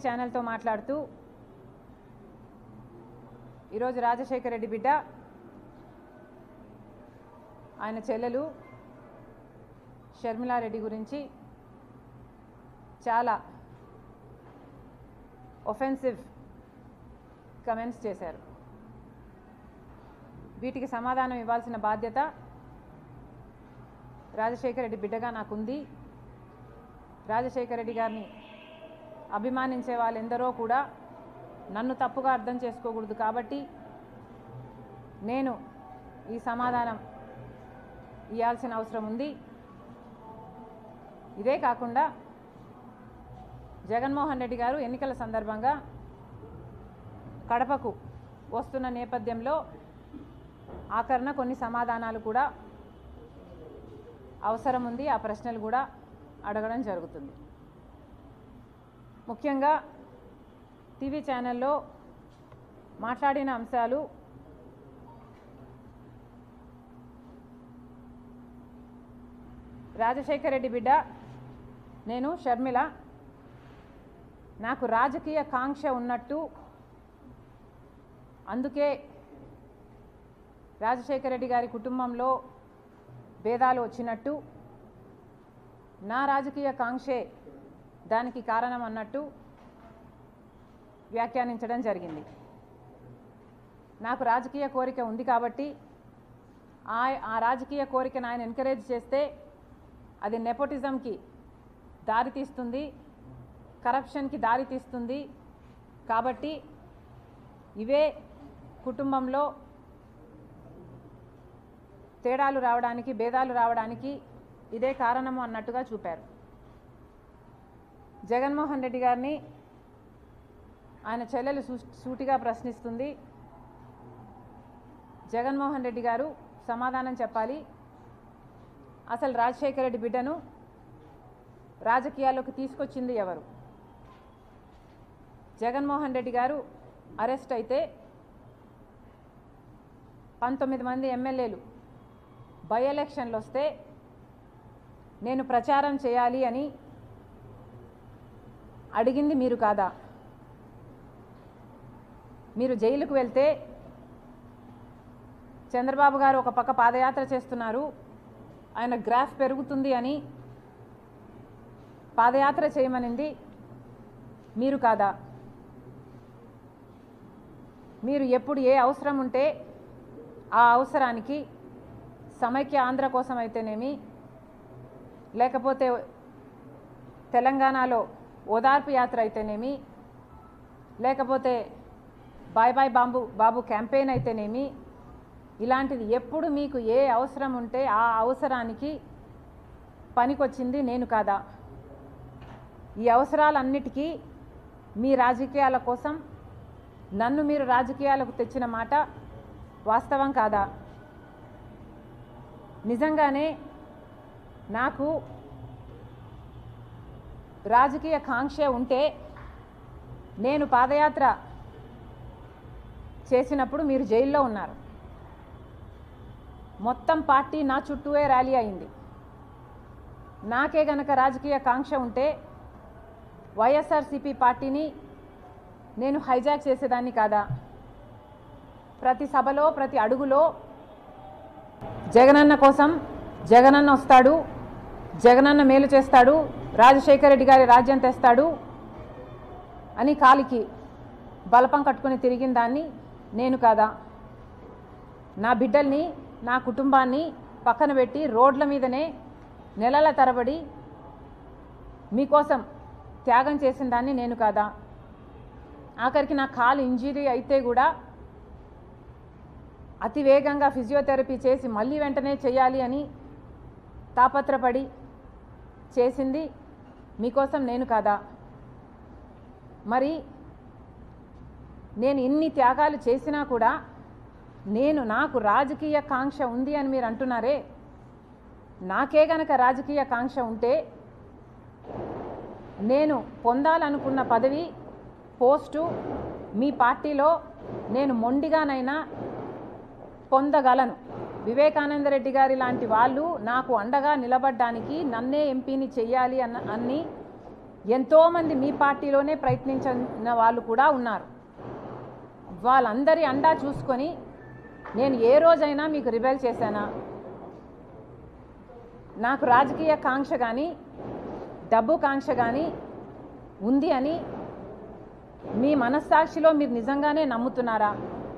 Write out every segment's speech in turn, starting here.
ఛానల్తో మాట్లాడుతూ ఈరోజు రాజశేఖర రెడ్డి బిడ్డ ఆయన చెల్లెలు షర్మిలారెడ్డి గురించి చాలా ఒఫెన్సివ్ కమెంట్స్ చేశారు వీటికి సమాధానం ఇవ్వాల్సిన బాధ్యత రాజశేఖర రెడ్డి బిడ్డగా నాకుంది రాజశేఖర రెడ్డి గారిని అభిమానించే వాళ్ళెందరో కూడా నన్ను తప్పుగా అర్థం చేసుకోకూడదు కాబట్టి నేను ఈ సమాధానం ఇవ్వాల్సిన అవసరం ఉంది ఇదే కాకుండా జగన్మోహన్ రెడ్డి గారు ఎన్నికల సందర్భంగా కడపకు వస్తున్న నేపథ్యంలో ఆఖరణ కొన్ని సమాధానాలు కూడా అవసరం ఉంది ఆ ప్రశ్నలు కూడా అడగడం జరుగుతుంది ముఖ్యంగా టీవీ ఛానల్లో మాట్లాడిన అంశాలు రాజశేఖర రెడ్డి బిడ్డ నేను షర్మిల నాకు రాజకీయ కాంక్ష ఉన్నట్టు అందుకే రాజశేఖర రెడ్డి గారి కుటుంబంలో భేదాలు వచ్చినట్టు నా రాజకీయ కాంక్షే దానికి కారణం అన్నట్టు వ్యాఖ్యానించడం జరిగింది నాకు రాజకీయ కోరిక ఉంది కాబట్టి ఆ ఆ రాజకీయ కోరికను ఆయన ఎంకరేజ్ చేస్తే అది నెపోటిజంకి దారితీస్తుంది కరప్షన్కి దారితీస్తుంది కాబట్టి ఇవే కుటుంబంలో తేడాలు రావడానికి భేదాలు రావడానికి ఇదే కారణము అన్నట్టుగా చూపారు జగన్మోహన్ రెడ్డి గారిని ఆయన చెల్లెలు సూ- సూటిగా ప్రశ్నిస్తుంది జగన్మోహన్ రెడ్డి గారు సమాధానం చెప్పాలి అసలు రాజశేఖర రెడ్డి బిడ్డను రాజకీయాల్లోకి తీసుకొచ్చింది ఎవరు జగన్మోహన్ రెడ్డి గారు అరెస్ట్ అయితే పంతొమ్మిది మంది ఎమ్మెల్యేలు బై ఎలక్షన్లు వస్తే నేను ప్రచారం చేయాలి అని అడిగింది మీరు కాదా మీరు జైలుకు వెళ్తే చంద్రబాబు గారు ఒక పక్క పాదయాత్ర చేస్తున్నారు ఆయన గ్రాఫ్ పెరుగుతుంది అని పాదయాత్ర చేయమనింది మీరు కాదా మీరు ఎప్పుడు ఏ అవసరం ఉంటే ఆ అవసరానికి సమైక్య ఆంధ్ర కోసం అయితేనేమి లేకపోతే తెలంగాణలో ఓదార్పు యాత్ర అయితేనేమి లేకపోతే బాయ్ బాయ్ బాంబు బాబు క్యాంపెయిన్ అయితేనేమి ఇలాంటిది ఎప్పుడు మీకు ఏ అవసరం ఉంటే ఆ అవసరానికి పనికొచ్చింది నేను కాదా ఈ అవసరాలన్నిటికీ మీ రాజకీయాల కోసం నన్ను మీరు రాజకీయాలకు తెచ్చిన మాట వాస్తవం కాదా నిజంగానే నాకు రాజకీయ కాంక్ష ఉంటే నేను పాదయాత్ర చేసినప్పుడు మీరు జైల్లో ఉన్నారు మొత్తం పార్టీ నా చుట్టూవే ర్యాలీ అయింది నాకే గనక రాజకీయ కాంక్ష ఉంటే వైఎస్ఆర్సీపీ పార్టీని నేను హైజాక్ చేసేదాన్ని కాదా ప్రతి సభలో ప్రతి అడుగులో జగనన్న కోసం జగనన్న వస్తాడు జగనన్న మేలు చేస్తాడు రాజశేఖర రెడ్డి గారి రాజ్యం తెస్తాడు అని కాలికి బలపం కట్టుకుని తిరిగిన దాన్ని నేను కాదా నా బిడ్డల్ని నా కుటుంబాన్ని పక్కన పెట్టి రోడ్ల మీదనే నెలల తరబడి మీకోసం త్యాగం చేసిన దాన్ని నేను కాదా ఆఖరికి నా కాలు ఇంజరీ అయితే కూడా అతి వేగంగా ఫిజియోథెరపీ చేసి మళ్ళీ వెంటనే చేయాలి అని తాపత్రపడి చేసింది మీకోసం నేను కాదా మరి నేను ఇన్ని త్యాగాలు చేసినా కూడా నేను నాకు రాజకీయ కాంక్ష ఉంది అని మీరు అంటున్నారే నాకే గనక రాజకీయ కాంక్ష ఉంటే నేను పొందాలనుకున్న పదవి పోస్టు మీ పార్టీలో నేను మొండిగానైనా పొందగలను వివేకానంద రెడ్డి గారి లాంటి వాళ్ళు నాకు అండగా నిలబడ్డానికి నన్నే ఎంపీని చెయ్యాలి అన్న అన్ని ఎంతోమంది మీ పార్టీలోనే ప్రయత్నించిన వాళ్ళు కూడా ఉన్నారు వాళ్ళందరి అండా చూసుకొని నేను ఏ రోజైనా మీకు రిబెల్ చేశానా నాకు రాజకీయ కాంక్ష కానీ డబ్బు కాంక్ష కానీ ఉంది అని మీ మనస్సాక్షిలో మీరు నిజంగానే నమ్ముతున్నారా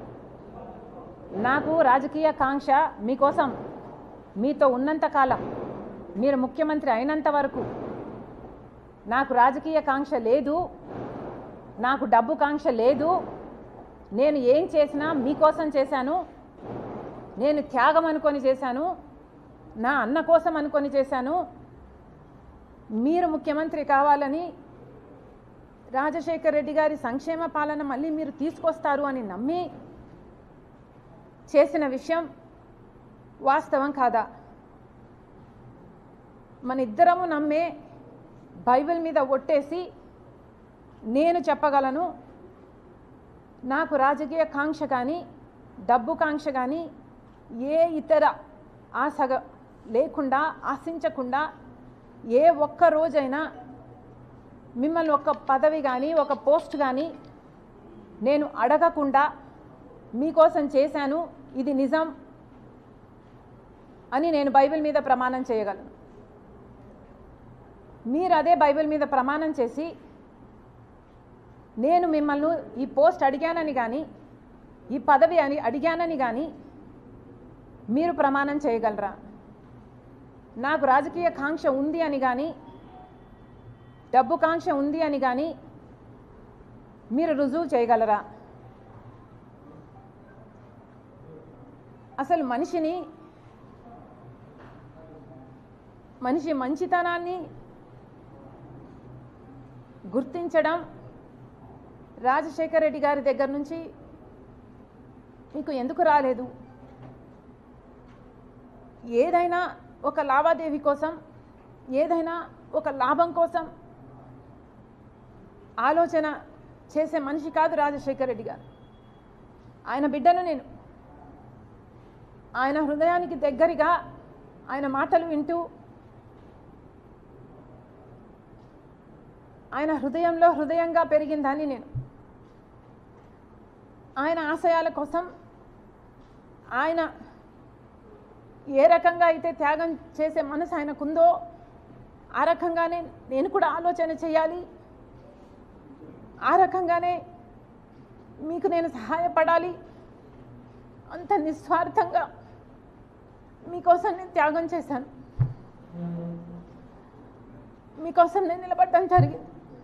నాకు రాజకీయ కాంక్ష మీకోసం మీతో ఉన్నంత కాలం మీరు ముఖ్యమంత్రి అయినంత వరకు నాకు రాజకీయ కాంక్ష లేదు నాకు డబ్బు కాంక్ష లేదు నేను ఏం చేసినా మీకోసం చేశాను నేను త్యాగం అనుకొని చేశాను నా అన్న కోసం అనుకొని చేశాను మీరు ముఖ్యమంత్రి కావాలని రాజశేఖర్ రెడ్డి గారి సంక్షేమ పాలన మళ్ళీ మీరు తీసుకొస్తారు అని నమ్మి చేసిన విషయం వాస్తవం కాదా మన ఇద్దరము నమ్మే బైబిల్ మీద ఒట్టేసి నేను చెప్పగలను నాకు రాజకీయ కాంక్ష కానీ డబ్బు కాంక్ష కానీ ఏ ఇతర ఆశగ లేకుండా ఆశించకుండా ఏ ఒక్క రోజైనా మిమ్మల్ని ఒక పదవి కానీ ఒక పోస్ట్ కానీ నేను అడగకుండా మీకోసం చేశాను ఇది నిజం అని నేను బైబిల్ మీద ప్రమాణం చేయగలను మీరు అదే బైబిల్ మీద ప్రమాణం చేసి నేను మిమ్మల్ని ఈ పోస్ట్ అడిగానని కానీ ఈ పదవి అని అడిగానని కానీ మీరు ప్రమాణం చేయగలరా నాకు రాజకీయ కాంక్ష ఉంది అని కానీ డబ్బు కాంక్ష ఉంది అని కానీ మీరు రుజువు చేయగలరా అసలు మనిషిని మనిషి మంచితనాన్ని గుర్తించడం రాజశేఖర రెడ్డి గారి దగ్గర నుంచి మీకు ఎందుకు రాలేదు ఏదైనా ఒక లావాదేవీ కోసం ఏదైనా ఒక లాభం కోసం ఆలోచన చేసే మనిషి కాదు రాజశేఖర రెడ్డి గారు ఆయన బిడ్డను నేను ఆయన హృదయానికి దగ్గరగా ఆయన మాటలు వింటూ ఆయన హృదయంలో హృదయంగా పెరిగిందని నేను ఆయన ఆశయాల కోసం ఆయన ఏ రకంగా అయితే త్యాగం చేసే మనసు ఆయనకుందో ఆ రకంగానే నేను కూడా ఆలోచన చేయాలి ఆ రకంగానే మీకు నేను సహాయపడాలి అంత నిస్వార్థంగా మీకోసం నేను త్యాగం చేశాను మీకోసం నేను నిలబడటం జరిగింది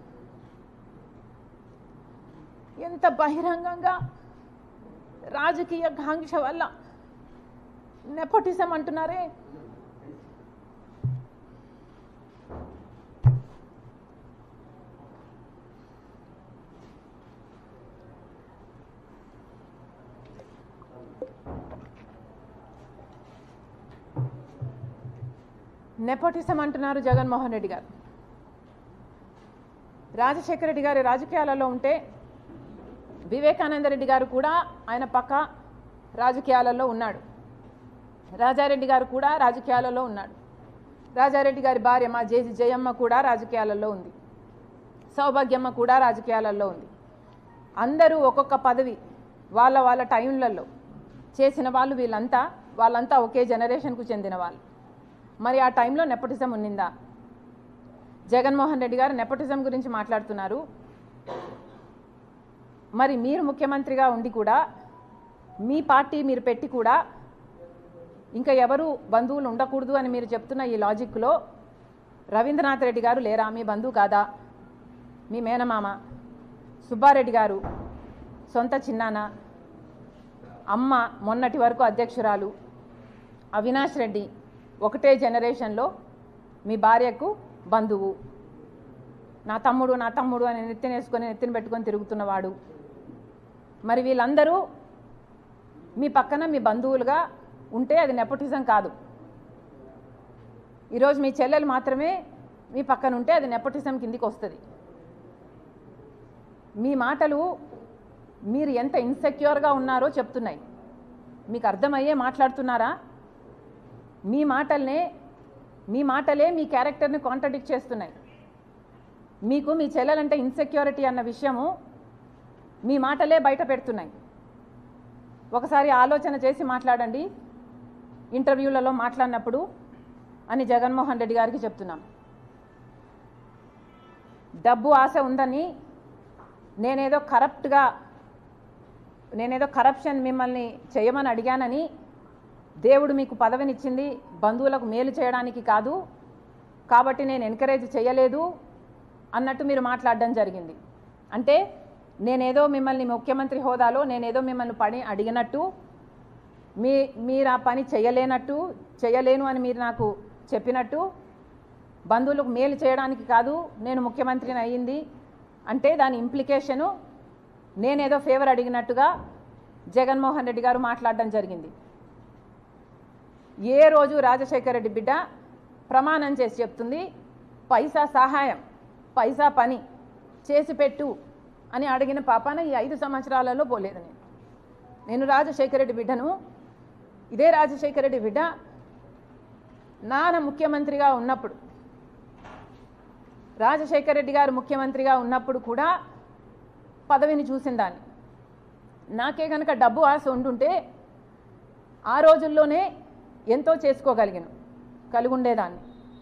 ఎంత బహిరంగంగా రాజకీయ కాంక్ష వల్ల నెపోటిజం అంటున్నారే నెపోటిజం అంటున్నారు జగన్మోహన్ రెడ్డి గారు రాజశేఖర రెడ్డి గారి రాజకీయాలలో ఉంటే వివేకానంద రెడ్డి గారు కూడా ఆయన పక్క రాజకీయాలలో ఉన్నాడు రాజారెడ్డి గారు కూడా రాజకీయాలలో ఉన్నాడు రాజారెడ్డి గారి భార్య మా జేజి జయమ్మ కూడా రాజకీయాలలో ఉంది సౌభాగ్యమ్మ కూడా రాజకీయాలలో ఉంది అందరూ ఒక్కొక్క పదవి వాళ్ళ వాళ్ళ టైంలలో చేసిన వాళ్ళు వీళ్ళంతా వాళ్ళంతా ఒకే జనరేషన్కు చెందిన వాళ్ళు మరి ఆ టైంలో నెపోటిజం ఉన్నిందా జగన్మోహన్ రెడ్డి గారు నెపోటిజం గురించి మాట్లాడుతున్నారు మరి మీరు ముఖ్యమంత్రిగా ఉండి కూడా మీ పార్టీ మీరు పెట్టి కూడా ఇంకా ఎవరు బంధువులు ఉండకూడదు అని మీరు చెప్తున్న ఈ లాజిక్లో రవీంద్రనాథ్ రెడ్డి గారు లేరా మీ బంధువు కాదా మీ మేనమామ సుబ్బారెడ్డి గారు సొంత చిన్నాన్న అమ్మ మొన్నటి వరకు అధ్యక్షురాలు అవినాష్ రెడ్డి ఒకటే జనరేషన్లో మీ భార్యకు బంధువు నా తమ్ముడు నా తమ్ముడు అని నెత్తినేసుకొని నెత్తిన పెట్టుకొని తిరుగుతున్నవాడు మరి వీళ్ళందరూ మీ పక్కన మీ బంధువులుగా ఉంటే అది నెపోటిజం కాదు ఈరోజు మీ చెల్లెలు మాత్రమే మీ పక్కన ఉంటే అది నెపోటిజం కిందికి వస్తుంది మీ మాటలు మీరు ఎంత ఇన్సెక్యూర్గా ఉన్నారో చెప్తున్నాయి మీకు అర్థమయ్యే మాట్లాడుతున్నారా మీ మాటల్నే మీ మాటలే మీ క్యారెక్టర్ని కాంట్రడిక్ట్ చేస్తున్నాయి మీకు మీ చెల్లెలంటే ఇన్సెక్యూరిటీ అన్న విషయము మీ మాటలే బయట పెడుతున్నాయి ఒకసారి ఆలోచన చేసి మాట్లాడండి ఇంటర్వ్యూలలో మాట్లాడినప్పుడు అని జగన్మోహన్ రెడ్డి గారికి చెప్తున్నాం డబ్బు ఆశ ఉందని నేనేదో కరప్ట్గా నేనేదో కరప్షన్ మిమ్మల్ని చేయమని అడిగానని దేవుడు మీకు పదవినిచ్చింది బంధువులకు మేలు చేయడానికి కాదు కాబట్టి నేను ఎంకరేజ్ చేయలేదు అన్నట్టు మీరు మాట్లాడడం జరిగింది అంటే నేనేదో మిమ్మల్ని ముఖ్యమంత్రి హోదాలో నేనేదో మిమ్మల్ని పని అడిగినట్టు మీ మీరు ఆ పని చేయలేనట్టు చేయలేను అని మీరు నాకు చెప్పినట్టు బంధువులకు మేలు చేయడానికి కాదు నేను ముఖ్యమంత్రిని అయ్యింది అంటే దాని ఇంప్లికేషను నేనేదో ఫేవర్ అడిగినట్టుగా జగన్మోహన్ రెడ్డి గారు మాట్లాడడం జరిగింది ఏ రోజు రాజశేఖర రెడ్డి బిడ్డ ప్రమాణం చేసి చెప్తుంది పైసా సహాయం పైసా పని చేసి పెట్టు అని అడిగిన పాపాన ఈ ఐదు సంవత్సరాలలో పోలేదు నేను నేను రాజశేఖర రెడ్డి బిడ్డను ఇదే రాజశేఖర రెడ్డి బిడ్డ నాన్న ముఖ్యమంత్రిగా ఉన్నప్పుడు రాజశేఖర రెడ్డి గారు ముఖ్యమంత్రిగా ఉన్నప్పుడు కూడా పదవిని చూసిన దాన్ని నాకే కనుక డబ్బు ఆశ ఉండుంటే ఆ రోజుల్లోనే ఎంతో చేసుకోగలిగాను కలిగి ఉండేదాన్ని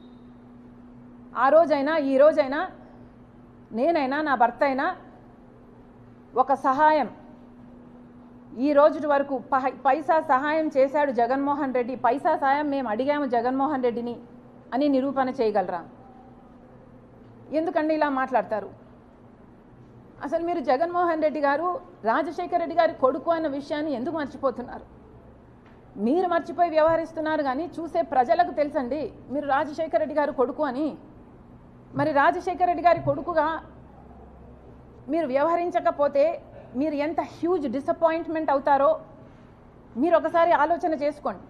ఆ రోజైనా ఈ రోజైనా నేనైనా నా భర్త అయినా ఒక సహాయం ఈ రోజు వరకు పహ- పైసా సహాయం చేశాడు జగన్మోహన్ రెడ్డి పైసా సహాయం మేము అడిగాము జగన్మోహన్ రెడ్డిని అని నిరూపణ చేయగలరా ఎందుకండి ఇలా మాట్లాడతారు అసలు మీరు జగన్మోహన్ రెడ్డి గారు రాజశేఖర రెడ్డి గారి కొడుకు అన్న విషయాన్ని ఎందుకు మర్చిపోతున్నారు మీరు మర్చిపోయి వ్యవహరిస్తున్నారు కానీ చూసే ప్రజలకు తెలుసండి మీరు రాజశేఖర రెడ్డి గారు కొడుకు అని మరి రాజశేఖర రెడ్డి గారి కొడుకుగా మీరు వ్యవహరించకపోతే మీరు ఎంత హ్యూజ్ డిసప్పాయింట్మెంట్ అవుతారో మీరు ఒకసారి ఆలోచన చేసుకోండి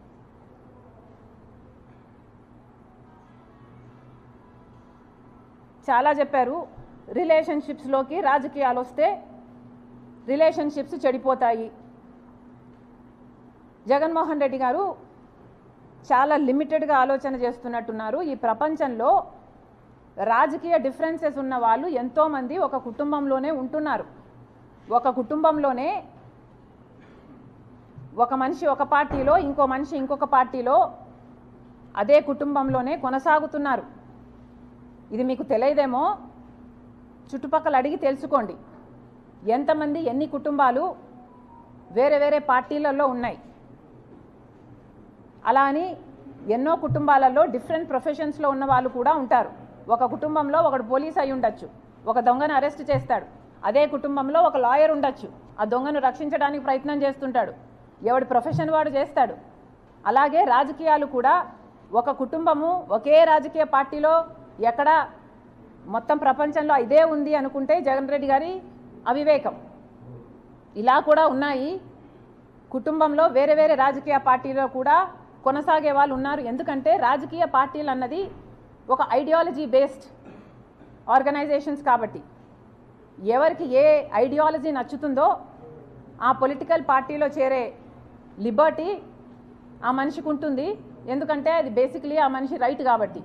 చాలా చెప్పారు రిలేషన్షిప్స్లోకి రాజకీయాలు వస్తే రిలేషన్షిప్స్ చెడిపోతాయి జగన్మోహన్ రెడ్డి గారు చాలా లిమిటెడ్గా ఆలోచన చేస్తున్నట్టున్నారు ఈ ప్రపంచంలో రాజకీయ డిఫరెన్సెస్ ఉన్న వాళ్ళు ఎంతోమంది ఒక కుటుంబంలోనే ఉంటున్నారు ఒక కుటుంబంలోనే ఒక మనిషి ఒక పార్టీలో ఇంకో మనిషి ఇంకొక పార్టీలో అదే కుటుంబంలోనే కొనసాగుతున్నారు ఇది మీకు తెలియదేమో చుట్టుపక్కల అడిగి తెలుసుకోండి ఎంతమంది ఎన్ని కుటుంబాలు వేరే వేరే పార్టీలలో ఉన్నాయి అలా అని ఎన్నో కుటుంబాలలో డిఫరెంట్ ప్రొఫెషన్స్లో ఉన్న వాళ్ళు కూడా ఉంటారు ఒక కుటుంబంలో ఒకడు పోలీస్ అయి ఉండొచ్చు ఒక దొంగను అరెస్ట్ చేస్తాడు అదే కుటుంబంలో ఒక లాయర్ ఉండొచ్చు ఆ దొంగను రక్షించడానికి ప్రయత్నం చేస్తుంటాడు ఎవడి ప్రొఫెషన్ వాడు చేస్తాడు అలాగే రాజకీయాలు కూడా ఒక కుటుంబము ఒకే రాజకీయ పార్టీలో ఎక్కడ మొత్తం ప్రపంచంలో ఇదే ఉంది అనుకుంటే జగన్ రెడ్డి గారి అవివేకం ఇలా కూడా ఉన్నాయి కుటుంబంలో వేరే వేరే రాజకీయ పార్టీలో కూడా కొనసాగే వాళ్ళు ఉన్నారు ఎందుకంటే రాజకీయ పార్టీలు అన్నది ఒక ఐడియాలజీ బేస్డ్ ఆర్గనైజేషన్స్ కాబట్టి ఎవరికి ఏ ఐడియాలజీ నచ్చుతుందో ఆ పొలిటికల్ పార్టీలో చేరే లిబర్టీ ఆ మనిషికి ఉంటుంది ఎందుకంటే అది బేసిక్లీ ఆ మనిషి రైట్ కాబట్టి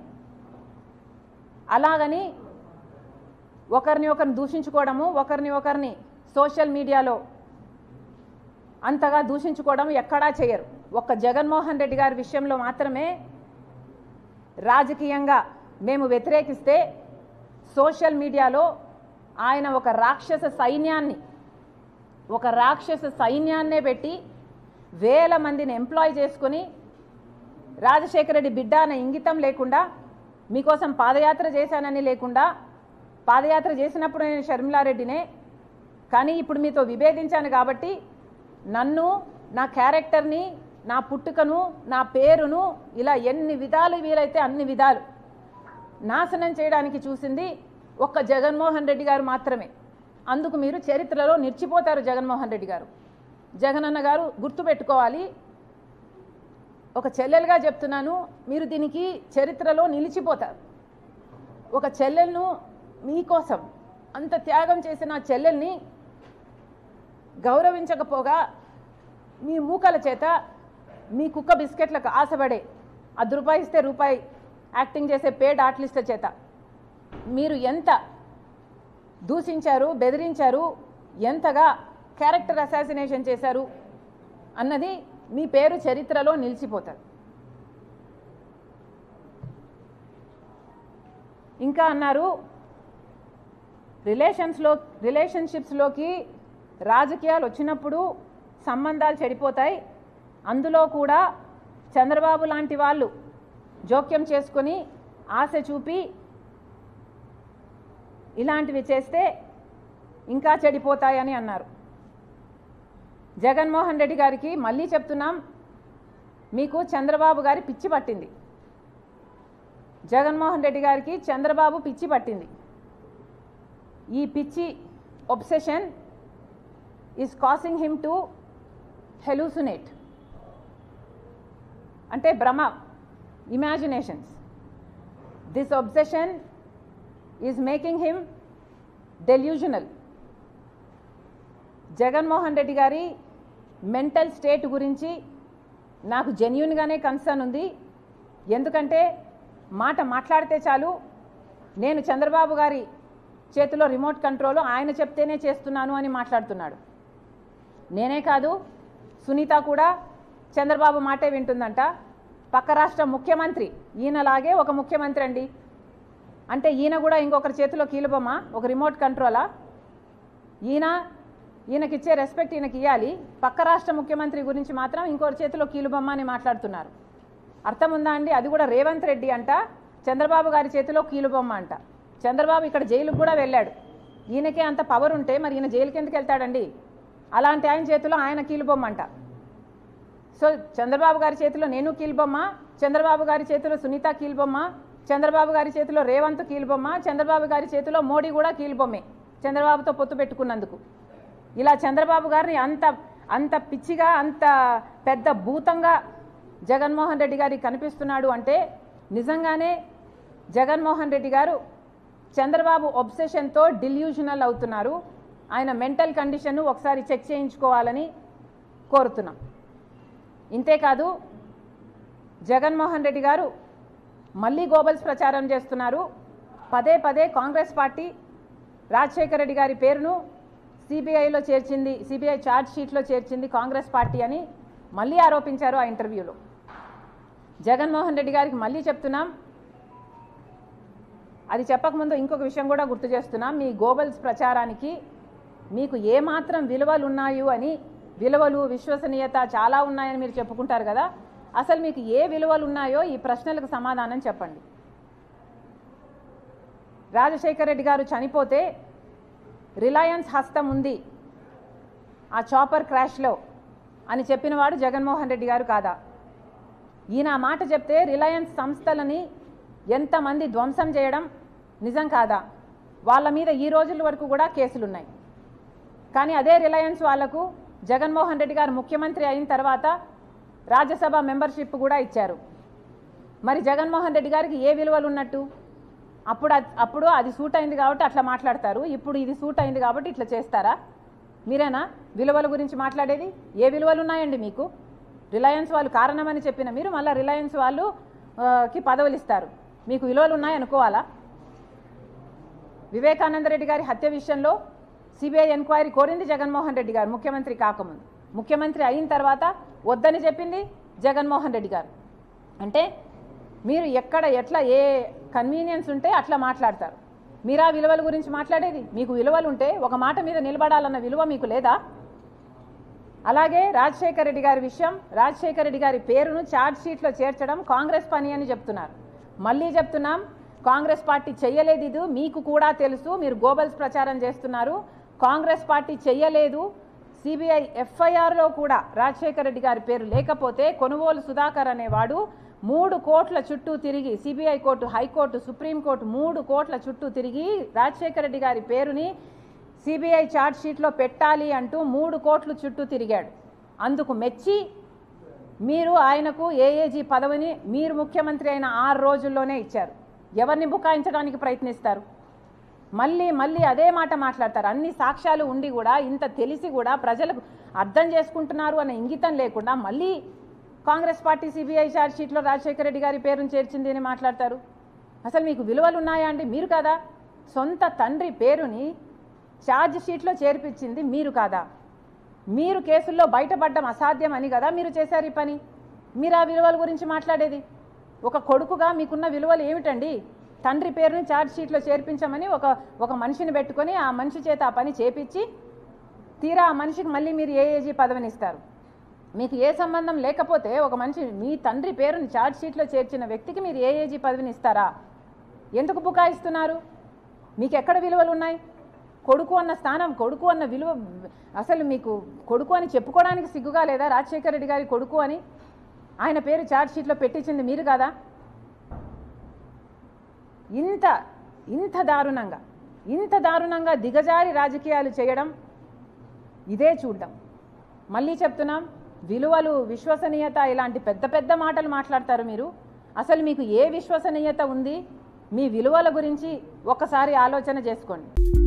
అలాగని ఒకరిని ఒకరిని దూషించుకోవడము ఒకరిని ఒకరిని సోషల్ మీడియాలో అంతగా దూషించుకోవడం ఎక్కడా చేయరు ఒక్క జగన్మోహన్ రెడ్డి గారి విషయంలో మాత్రమే రాజకీయంగా మేము వ్యతిరేకిస్తే సోషల్ మీడియాలో ఆయన ఒక రాక్షస సైన్యాన్ని ఒక రాక్షస సైన్యాన్నే పెట్టి వేల మందిని ఎంప్లాయ్ చేసుకొని రాజశేఖర రెడ్డి బిడ్డ అనే ఇంగితం లేకుండా మీకోసం పాదయాత్ర చేశానని లేకుండా పాదయాత్ర చేసినప్పుడు నేను షర్మిలారెడ్డినే కానీ ఇప్పుడు మీతో విభేదించాను కాబట్టి నన్ను నా క్యారెక్టర్ని నా పుట్టుకను నా పేరును ఇలా ఎన్ని విధాలు వీలైతే అన్ని విధాలు నాశనం చేయడానికి చూసింది ఒక్క జగన్మోహన్ రెడ్డి గారు మాత్రమే అందుకు మీరు చరిత్రలో నిలిచిపోతారు జగన్మోహన్ రెడ్డి గారు జగనన్న గారు గుర్తుపెట్టుకోవాలి ఒక చెల్లెలుగా చెప్తున్నాను మీరు దీనికి చరిత్రలో నిలిచిపోతారు ఒక చెల్లెలను మీకోసం అంత త్యాగం చేసిన ఆ చెల్లెల్ని గౌరవించకపోగా మీ మూకల చేత మీ కుక్క బిస్కెట్లకు ఆశపడే అర్ధ రూపాయి ఇస్తే రూపాయి యాక్టింగ్ చేసే పేడ్ ఆర్టిస్ట్ల చేత మీరు ఎంత దూషించారు బెదిరించారు ఎంతగా క్యారెక్టర్ అసాసినేషన్ చేశారు అన్నది మీ పేరు చరిత్రలో నిలిచిపోతుంది ఇంకా అన్నారు రిలేషన్స్లో రిలేషన్షిప్స్లోకి రాజకీయాలు వచ్చినప్పుడు సంబంధాలు చెడిపోతాయి అందులో కూడా చంద్రబాబు లాంటి వాళ్ళు జోక్యం చేసుకొని ఆశ చూపి ఇలాంటివి చేస్తే ఇంకా చెడిపోతాయని అన్నారు జగన్మోహన్ రెడ్డి గారికి మళ్ళీ చెప్తున్నాం మీకు చంద్రబాబు గారి పిచ్చి పట్టింది జగన్మోహన్ రెడ్డి గారికి చంద్రబాబు పిచ్చి పట్టింది ఈ పిచ్చి obsession is causing him to hallucinate అంటే భ్రమ imaginations this obsession is making him delusional Jaganmohan Reddy గారి మెంటల్ స్టేట్ గురించి నాకు జెన్యున్గానే కన్సర్న్ ఉంది ఎందుకంటే మాట మాట్లాడితే చాలు నేను చంద్రబాబు గారి చేతిలో రిమోట్ కంట్రోల్ ఆయన చెప్తేనే చేస్తున్నాను అని మాట్లాడుతున్నాడు నేనే కాదు సునీత కూడా చంద్రబాబు మాటే వింటుందంట పక్క రాష్ట్ర ముఖ్యమంత్రి ఈయనలాగే ఒక ముఖ్యమంత్రి అండి అంటే ఈయన కూడా ఇంకొకరి చేతిలో కీలుబొమ్మ ఒక రిమోట్ కంట్రోలా ఈయన ఈయనకిచ్చే రెస్పెక్ట్ ఈయనకి ఇవ్వాలి పక్క రాష్ట్ర ముఖ్యమంత్రి గురించి మాత్రం ఇంకొకరి చేతిలో కీలుబొమ్మ అని మాట్లాడుతున్నారు అర్థం ఉందా అండి అది కూడా రేవంత్ రెడ్డి అంట చంద్రబాబు గారి చేతిలో కీలుబొమ్మ అంట చంద్రబాబు ఇక్కడ జైలుకు కూడా వెళ్ళాడు ఈయనకే అంత పవర్ ఉంటే మరి ఈయన జైలుకి ఎందుకు వెళ్తాడండి అలాంటి ఆయన చేతిలో ఆయన కీలుబొమ్మ అంట సో చంద్రబాబు గారి చేతిలో నేను కీలుబొమ్మ చంద్రబాబు గారి చేతిలో సునీత కీలుబొమ్మ చంద్రబాబు గారి చేతిలో రేవంత్ కీలుబొమ్మ చంద్రబాబు గారి చేతిలో మోడీ కూడా కీలుబొమ్మే చంద్రబాబుతో పొత్తు పెట్టుకున్నందుకు ఇలా చంద్రబాబు గారిని అంత అంత పిచ్చిగా అంత పెద్ద భూతంగా జగన్మోహన్ రెడ్డి గారికి కనిపిస్తున్నాడు అంటే నిజంగానే జగన్మోహన్ రెడ్డి గారు చంద్రబాబు ఒబ్సెషన్తో డిల్యూషనల్ అవుతున్నారు ఆయన మెంటల్ కండిషన్ ఒకసారి చెక్ చేయించుకోవాలని కోరుతున్నాం ఇంతేకాదు జగన్మోహన్ రెడ్డి గారు మళ్ళీ గోబల్స్ ప్రచారం చేస్తున్నారు పదే పదే కాంగ్రెస్ పార్టీ రాజశేఖర రెడ్డి గారి పేరును సిబిఐలో చేర్చింది సిబిఐ ఛార్జ్ షీట్లో చేర్చింది కాంగ్రెస్ పార్టీ అని మళ్ళీ ఆరోపించారు ఆ ఇంటర్వ్యూలో జగన్మోహన్ రెడ్డి గారికి మళ్ళీ చెప్తున్నాం అది చెప్పకముందు ఇంకొక విషయం కూడా గుర్తు చేస్తున్నాం మీ గోబల్స్ ప్రచారానికి మీకు ఏమాత్రం విలువలు ఉన్నాయో అని విలువలు విశ్వసనీయత చాలా ఉన్నాయని మీరు చెప్పుకుంటారు కదా అసలు మీకు ఏ విలువలు ఉన్నాయో ఈ ప్రశ్నలకు సమాధానం చెప్పండి రాజశేఖర రెడ్డి గారు చనిపోతే రిలయన్స్ హస్తం ఉంది ఆ చాపర్ క్రాష్లో అని చెప్పినవాడు జగన్మోహన్ రెడ్డి గారు కాదా ఈయన ఆ మాట చెప్తే రిలయన్స్ సంస్థలని ఎంతమంది ధ్వంసం చేయడం నిజం కాదా వాళ్ళ మీద ఈ రోజుల వరకు కూడా కేసులున్నాయి కానీ అదే రిలయన్స్ వాళ్లకు జగన్మోహన్ రెడ్డి గారు ముఖ్యమంత్రి అయిన తర్వాత రాజ్యసభ మెంబర్షిప్ కూడా ఇచ్చారు మరి జగన్మోహన్ రెడ్డి గారికి ఏ విలువలు ఉన్నట్టు అప్పుడు అద్- అప్పుడు అది సూట్ అయింది కాబట్టి అట్లా మాట్లాడతారు ఇప్పుడు ఇది సూట్ అయింది కాబట్టి ఇట్లా చేస్తారా మీరేనా విలువల గురించి మాట్లాడేది ఏ విలువలు ఉన్నాయండి మీకు రిలయన్స్ వాళ్ళు కారణమని చెప్పిన మీరు మళ్ళీ రిలయన్స్ వాళ్ళు ఆ, కి పదవులు ఇస్తారు మీకు విలువలు ఉన్నాయనుకోవాలా వివేకానంద రెడ్డి గారి హత్య విషయంలో సిబిఐ ఎంక్వైరీ కోరింది జగన్మోహన్ రెడ్డి గారు ముఖ్యమంత్రి కాకముందు ముఖ్యమంత్రి అయిన తర్వాత వద్దని చెప్పింది జగన్మోహన్ రెడ్డి గారు అంటే మీరు ఎక్కడ ఎట్లా ఏ కన్వీనియన్స్ ఉంటే అట్లా మాట్లాడతారు మీరా విలువల గురించి మాట్లాడేది మీకు విలువలు ఉంటే ఒక మాట మీద నిలబడాలన్న విలువ మీకు లేదా అలాగే రాజశేఖర రెడ్డి గారి విషయం రాజశేఖర రెడ్డి గారి పేరును ఛార్జ్ షీట్లో చేర్చడం కాంగ్రెస్ పని అని చెప్తున్నారు మళ్ళీ చెప్తున్నాం కాంగ్రెస్ పార్టీ చెయ్యలేదు ఇది మీకు కూడా తెలుసు మీరు గోబల్స్ ప్రచారం చేస్తున్నారు కాంగ్రెస్ పార్టీ చెయ్యలేదు సిబిఐ ఎఫ్ఐఆర్లో కూడా రాజశేఖర రెడ్డి గారి పేరు లేకపోతే కొనుగోలు సుధాకర్ అనేవాడు మూడు కోట్ల చుట్టూ తిరిగి సిబిఐ కోర్టు హైకోర్టు సుప్రీంకోర్టు మూడు కోట్ల చుట్టూ తిరిగి రాజశేఖర రెడ్డి గారి పేరుని సిబిఐ ఛార్జ్ షీట్లో పెట్టాలి అంటూ మూడు కోట్లు చుట్టూ తిరిగాడు అందుకు మెచ్చి మీరు ఆయనకు ఏఏజీ పదవిని మీరు ముఖ్యమంత్రి అయిన ఆరు రోజుల్లోనే ఇచ్చారు ఎవరిని బుకాయించడానికి ప్రయత్నిస్తారు మళ్ళీ మళ్ళీ అదే మాట మాట్లాడతారు అన్ని సాక్ష్యాలు ఉండి కూడా ఇంత తెలిసి కూడా ప్రజలకు అర్థం చేసుకుంటున్నారు అనే ఇంగితం లేకుండా మళ్ళీ కాంగ్రెస్ పార్టీ సిబిఐ ఛార్జ్ షీట్లో రాజశేఖర రెడ్డి గారి పేరును చేర్చింది అని మాట్లాడతారు అసలు మీకు విలువలు ఉన్నాయా అండి మీరు కాదా సొంత తండ్రి పేరుని ఛార్జ్ షీట్లో చేర్పించింది మీరు కాదా మీరు కేసుల్లో బయటపడడం అసాధ్యం అని కదా మీరు చేశారు ఈ పని మీరు ఆ విలువల గురించి మాట్లాడేది ఒక కొడుకుగా మీకున్న విలువలు ఏమిటండి తండ్రి పేరుని ఛార్జ్ షీట్లో చేర్పించమని ఒక ఒక మనిషిని పెట్టుకొని ఆ మనిషి చేత ఆ పని చేపించి తీరా ఆ మనిషికి మళ్ళీ మీరు ఏఏజీ పదవిని ఇస్తారు మీకు ఏ సంబంధం లేకపోతే ఒక మనిషి మీ తండ్రి పేరుని ఛార్జ్ షీట్లో చేర్చిన వ్యక్తికి మీరు ఏఏజీ పదవిని ఇస్తారా ఎందుకు బుకాయిస్తున్నారు మీకు ఎక్కడ విలువలు ఉన్నాయి కొడుకు అన్న స్థానం కొడుకు అన్న విలువ అసలు మీకు కొడుకు అని చెప్పుకోవడానికి సిగ్గుగా లేదా రాజశేఖర రెడ్డి గారి కొడుకు అని ఆయన పేరు ఛార్జ్ షీట్లో పెట్టించింది మీరు కాదా ఇంత ఇంత దారుణంగా ఇంత దారుణంగా దిగజారి రాజకీయాలు చేయడం ఇదే చూడ్డం మళ్ళీ చెప్తున్నాం విలువలు విశ్వసనీయత ఇలాంటి పెద్ద పెద్ద మాటలు మాట్లాడతారు మీరు అసలు మీకు ఏ విశ్వసనీయత ఉంది మీ విలువల గురించి ఒక్కసారి ఆలోచన చేసుకోండి